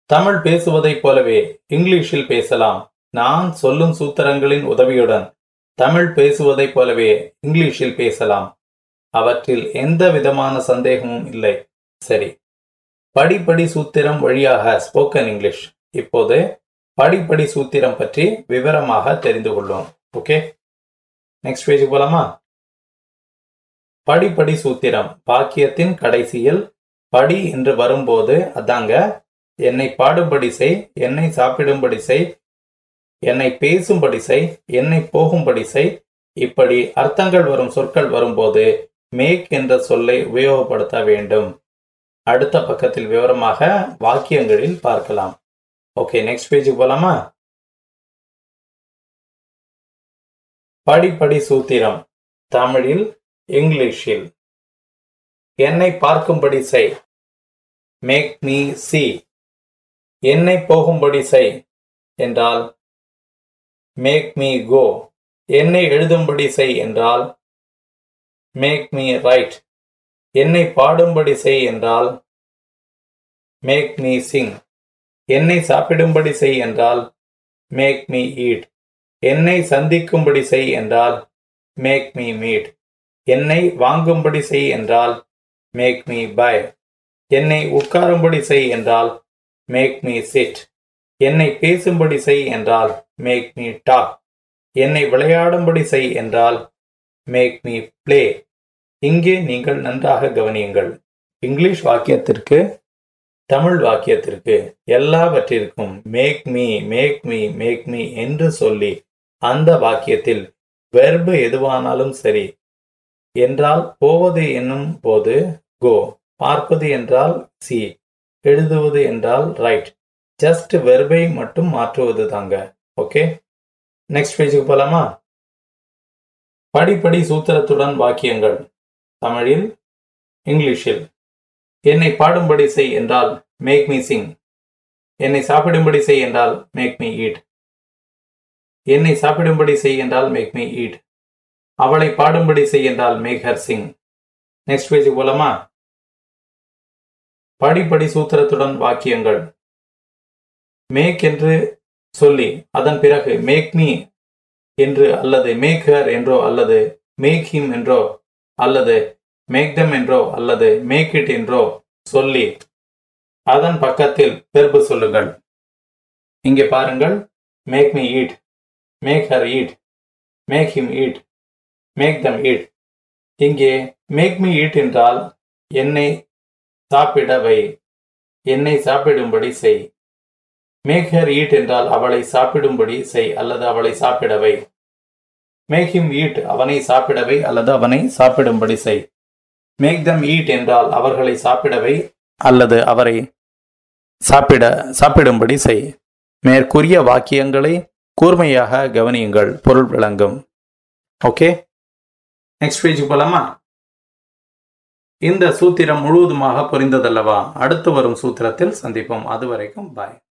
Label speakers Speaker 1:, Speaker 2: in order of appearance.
Speaker 1: தமிழ் பேசுவதைப் போலவே இங்கிலீஷில் பேசலாம் நான் சொல்லும் சூத்திரங்களின் உதவியுடன் தமிழ் பேசுவதைப் போலவே இங்கிலீஷில் பேசலாம் அவற்றில் எந்த விதமான சந்தேகமும் இல்லை சரி படிப்படி சூத்திரம் வழியாக ஸ்போக்கன் இங்கிலீஷ் இப்போது படிப்படி சூத்திரம் பற்றி விவரமாக தெரிந்து கொள்வோம் ஓகே நெக்ஸ்ட் பேஜ் போலாமா படிப்படி சூத்திரம் வாக்கியத்தின் கடைசியில் படி என்று வரும்போது அதாங்க என்னை பாடும்படி செய் என்னை சாப்பிடும்படி செய் என்னை பேசும்படி செய் என்னை போகும்படி செய் இப்படி அர்த்தங்கள் வரும் சொற்கள் வரும்போது மேக் என்ற சொல்லை உபயோகப்படுத்த வேண்டும் அடுத்த பக்கத்தில் விவரமாக வாக்கியங்களில் பார்க்கலாம் ஓகே நெக்ஸ்ட் பேஜுக்கு போலாமா படிப்படி சூத்திரம் தமிழில் இங்கிலீஷில் என்னை பார்க்கும்படி செய் மேக் மீ சி என்னை போகும்படி செய் என்றால் மேக் மீ கோ என்னை எழுதும்படி செய் என்றால் மேக் மீ ரைட் என்னை பாடும்படி செய் என்றால் மேக் மீ சிங் என்னை சாப்பிடும்படி செய் என்றால் மேக் மீ ஈட் என்னை சந்திக்கும்படி செய் என்றால் மேக் மீ மீட் என்னை வாங்கும்படி செய் என்றால் மேக் மீ பை என்னை உட்காரும்படி செய் என்றால் மேக் மீ சிட் என்னை பேசும்படி செய் என்றால் மேக் மீ டாக் என்னை விளையாடும்படி செய் என்றால் மேக் மீ பிளே இங்கே நீங்கள் நன்றாக கவனியுங்கள் இங்கிலீஷ் வாக்கியத்திற்கு தமிழ் வாக்கியத்திற்கு எல்லாவற்றிற்கும் make me make me make me என்று சொல்லி அந்த வாக்கியத்தில் வெர்பு எதுவானாலும் சரி என்றால் போவது என்னும் போது கோ பார்ப்பது என்றால் சி எழுதுவது என்றால் ரைட் ஜஸ்ட் வெர்பை மட்டும் மாற்றுவது தாங்க ஓகே நெக்ஸ்ட் பேஜுக்கு போலாமா படிப்படி சூத்திரத்துடன் வாக்கியங்கள் தமிழில் இங்கிலீஷில் என்னை பாடும்படி செய் என்றால் மேக் மீ சிங் என்னை சாப்பிடும்படி செய் என்றால் மேக் மீ ஈட் என்னை சாப்பிடும்படி செய் என்றால் மேக் மீ ஈட் அவளை பாடும்படி செய் என்றால் make her sing next page போலாமா படிப்படி சூத்திரத்துடன் வாக்கியங்கள் மேக் என்று சொல்லி அதன் பிறகு மேக் மீ என்று அல்லது மேக் ஹர் என்றோ அல்லது மேக் ஹிம் என்றோ அல்லது மேக் தம் என்றோ அல்லது மேக் இட் என்றோ சொல்லி அதன் பக்கத்தில் பெருப்பு சொல்லுங்கள் இங்கே பாருங்கள் make me eat make her eat make him eat make them eat இங்கே மேக் மீ ஈட் என்றால் என்னை சாப்பிட வை என்னை சாப்பிடும்படி செய் மேக் ஹர் ஈட் என்றால் அவளை சாப்பிடும்படி செய் அல்லது அவளை சாப்பிடவை மேக் ஹிம் ஈட் அவனை சாப்பிடவை அல்லது அவனை சாப்பிடும்படி செய் மேக் தம் ஈட் என்றால் அவர்களை சாப்பிடவை அல்லது அவரை சாப்பிட சாப்பிடும்படி செய் மேற்கூறிய வாக்கியங்களை கூர்மையாக கவனியுங்கள் பொருள் விளங்கும் ஓகே நெக்ஸ்ட் பேஜுக்கு போலாமா இந்த சூத்திரம் முழுவதுமாக புரிந்ததல்லவா அடுத்து வரும் சூத்திரத்தில் சந்திப்போம் அது வரைக்கும் பாய்